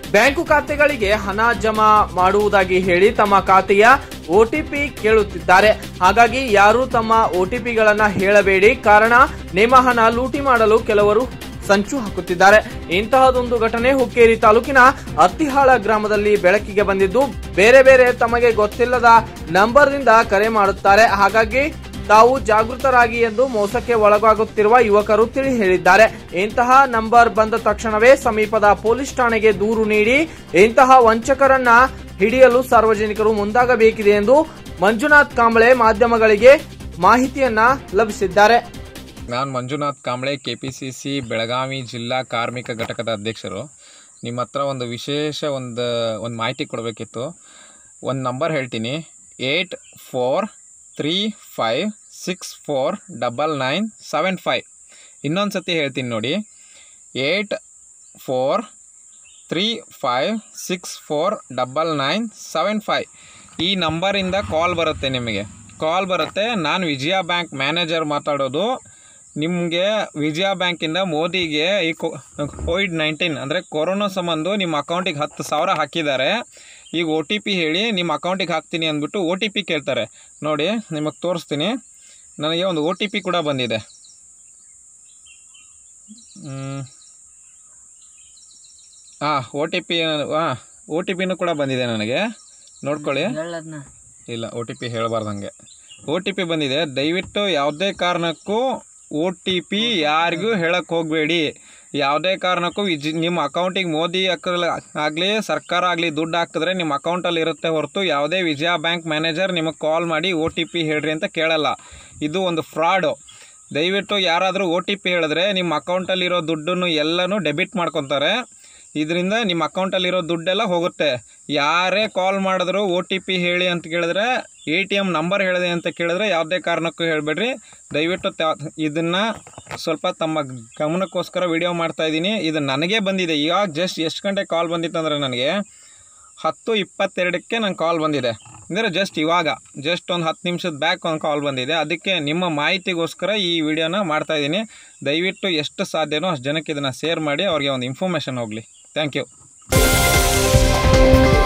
bank ಖಾತೆಗಳಿಗೆ ಹಣ ಜಮಾ ಮಾಡುವುದಾಗಿ ಹೇಳಿ ತಮ್ಮ ಖಾತೆಯ ಒಟಿಪಿ ಕೇಳುತ್ತಿದ್ದಾರೆ ಹಾಗಾಗಿ ಯಾರು ತಮ್ಮ ಒಟಿಪಿಗಳನ್ನ ಹೇಳಬೇಡಿ ಕಾರಣ ನಿಮ್ಮ ಹಣ ಲೂಟಿ ಮಾಡಲು ಕೆಲವರು ಸಂಚು ಹಾಕುತ್ತಿದ್ದಾರೆ ಇಂತಹದೊಂದು ಘಟನೆ ಹುಕ್ಕೇರಿ ತಾಲೂಕಿನ ಅತ್ತಿಹಾಳ ಗ್ರಾಮದಲ್ಲಿ ಬೆಳಕಿಗೆ ಬಂದಿದ್ದು ಬೇರೆ ಬೇರೆ ತಮಗೆ ಗೊತ್ತಿಲ್ಲದ ನಂಬರ್ನಿಂದ ಕರೆ ಮಾಡುತ್ತಾರೆ ಹಾಗಾಗಿ ತಾವು ಜಾಗೃತರಾಗಿ ಎಂದು ಮೋಸಕ್ಕೆ ಒಳಗಾಗುತ್ತಿರುವ ಯುವಕರು ತಿಳಿ ಹೇಳಿದ್ದಾರೆ ಇಂತಹ ನಂಬರ್ ಬಂದ ತಕ್ಷಣವೇ ಸಮೀಪದ ಪೊಲೀಸ್ ಠಾಣೆಗೆ ದೂರು ನೀಡಿ ಇಂತಹ ವಂಚಕರನ್ನ ಹಿಡಿಯಲು ಸಾರ್ವಜನಿಕರು ಮುಂದಾಗಬೇಕಿದೆ ಎಂದು ಮಂಜುನಾಥ್ ಕಾಂಬಳೆ ಮಾಧ್ಯಮಗಳಿಗೆ ಮಾಹಿತಿಯನ್ನ ಲಭಿಸಿದ್ದಾರೆ ನಾನು Manjunath Kamble K P C C Belagavi ಜಿಲ್ಲಾ ಕಾರ್ಮಿಕ ಘಟಕದ ಅಧ್ಯಕ್ಷರು ನಿಮ್ಮ ಹತ್ರ ಒಂದು ವಿಶೇಷ ಒಂದು ಒಂದು ಮಾಹಿತಿ ಕೊಡಬೇಕಿತ್ತು ಒಂದು ನಂಬರ್ ಹೇಳ್ತೀನಿ eight four three five six four double nine seven five ಇನ್ನೊಂದು ಸತಿ ಹೇಳ್ತೀನಿ ನೋಡಿ eight four three five six four double nine seven five ಈ ನಂಬರಿಂದ ಕಾಲ್ ಬರುತ್ತೆ ನಿಮಗೆ ಕಾಲ್ ಬರುತ್ತೆ ನಾನು ವಿಜಯ ಬ್ಯಾಂಕ್ ಮ್ಯಾನೇಜರ್ ಮಾತಾಡೋದು ನಿಮಗೆ ವಿಜಯ ಬ್ಯಾಂಕಿಂದ ಮೋದಿಗೆ ಈ ಕೋವಿಡ್ ನೈನ್ಟೀನ್ ಅಂದರೆ ಕೊರೋನಾ ಸಂಬಂಧ ನಿಮ್ಮ ಅಕೌಂಟಿಗೆ ಹತ್ತು ಸಾವಿರ ಹಾಕಿದ್ದಾರೆ ಈಗ ಒ ಟಿ ಪಿ ಹೇಳಿ ನಿಮ್ಮ ಅಕೌಂಟಿಗೆ ಹಾಕ್ತೀನಿ ಅಂದ್ಬಿಟ್ಟು ಒ ಟಿ ಪಿ ಕೇಳ್ತಾರೆ ನೋಡಿ ನಿಮಗೆ ತೋರಿಸ್ತೀನಿ ನನಗೆ ಒಂದು ಒ ಟಿ ಪಿ ಕೂಡ ಬಂದಿದೆ ಹಾಂ ಒ ಟಿ ಪಿ ಹಾಂ ಒ ಟಿ ಪಿನೂ ಕೂಡ ಬಂದಿದೆ ನನಗೆ ನೋಡ್ಕೊಳ್ಳಿ ಇಲ್ಲ ಒ ಟಿ ಪಿ ಹೇಳಬಾರ್ದಂಗೆ ಒ ಟಿ ಪಿ ಬಂದಿದೆ ದಯವಿಟ್ಟು ಯಾವುದೇ ಕಾರಣಕ್ಕೂ ಒ ಟಿ ಪಿ ಯಾರಿಗೂ ಹೇಳಕ್ಕೆ ಹೋಗಬೇಡಿ ಯಾವುದೇ ಕಾರಣಕ್ಕೂ ವಿಜ್ ನಿಮ್ಮ ಅಕೌಂಟಿಗೆ ಮೋದಿ ಆಗಲಿ ಸರ್ಕಾರ ಆಗಲಿ ದುಡ್ಡು ಹಾಕಿದ್ರೆ ನಿಮ್ಮ ಅಕೌಂಟಲ್ಲಿ ಇರುತ್ತೆ ಹೊರತು ಯಾವುದೇ ವಿಜಯ ಬ್ಯಾಂಕ್ ಮ್ಯಾನೇಜರ್ ನಿಮಗೆ ಕಾಲ್ ಮಾಡಿ ಒ ಟಿ ಪಿ ಹೇಳ್ರಿ ಅಂತ ಕೇಳಲ್ಲ ಇದು ಒಂದು ಫ್ರಾಡು ದಯವಿಟ್ಟು ಯಾರಾದರೂ ಒ ಟಿ ಪಿ ಹೇಳಿದ್ರೆ ನಿಮ್ಮ ಅಕೌಂಟಲ್ಲಿರೋ ದುಡ್ಡನ್ನು ಎಲ್ಲನೂ ಡೆಬಿಟ್ ಮಾಡ್ಕೊತಾರೆ ಇದರಿಂದ ನಿಮ್ಮ ಅಕೌಂಟಲ್ಲಿರೋ ದುಡ್ಡೆಲ್ಲ ಹೋಗುತ್ತೆ ಯಾರೇ ಕಾಲ್ ಮಾಡಿದ್ರು ಒ ಟಿ ಪಿ ಹೇಳಿ ಅಂತ ಕೇಳಿದ್ರೆ ಎ ಟಿ ಎಮ್ ನಂಬರ್ ಹೇಳಿದೆ ಅಂತ ಕೇಳಿದ್ರೆ ಯಾವುದೇ ಕಾರಣಕ್ಕೂ ಹೇಳಬೇಡ್ರಿ ದಯವಿಟ್ಟು ತ- ಇದನ್ನು ಸ್ವಲ್ಪ ತಮ್ಮ ಗಮನಕ್ಕೋಸ್ಕರ ವಿಡಿಯೋ ಮಾಡ್ತಾ ಇದ್ದೀನಿ ಇದು ನನಗೆ ಬಂದಿದೆ ಇವಾಗ ಜಸ್ಟ್ ಎಷ್ಟು ಗಂಟೆ ಕಾಲ್ ಬಂದಿತ್ತು ಅಂದರೆ ನನಗೆ ಹತ್ತು ಇಪ್ಪತ್ತೆರಡಕ್ಕೆ ನಂಗೆ ಕಾಲ್ ಬಂದಿದೆ ಅಂದರೆ ಜಸ್ಟ್ ಇವಾಗ ಜಸ್ಟ್ ಒಂದು ಹತ್ತು ನಿಮಿಷದ ಬ್ಯಾಕ್ ಒಂದು ಕಾಲ್ ಬಂದಿದೆ ಅದಕ್ಕೆ ನಿಮ್ಮ ಮಾಹಿತಿಗೋಸ್ಕರ ಈ ವಿಡಿಯೋನ ಮಾಡ್ತಾ ಇದ್ದೀನಿ ದಯವಿಟ್ಟು ಎಷ್ಟು ಸಾಧ್ಯನೋ ಅಷ್ಟು ಜನಕ್ಕೆ ಇದನ್ನು ಶೇರ್ ಮಾಡಿ ಅವ್ರಿಗೆ ಒಂದು ಇನ್ಫಾರ್ಮೇಷನ್ ಹೋಗಲಿ ಥ್ಯಾಂಕ್ ಯು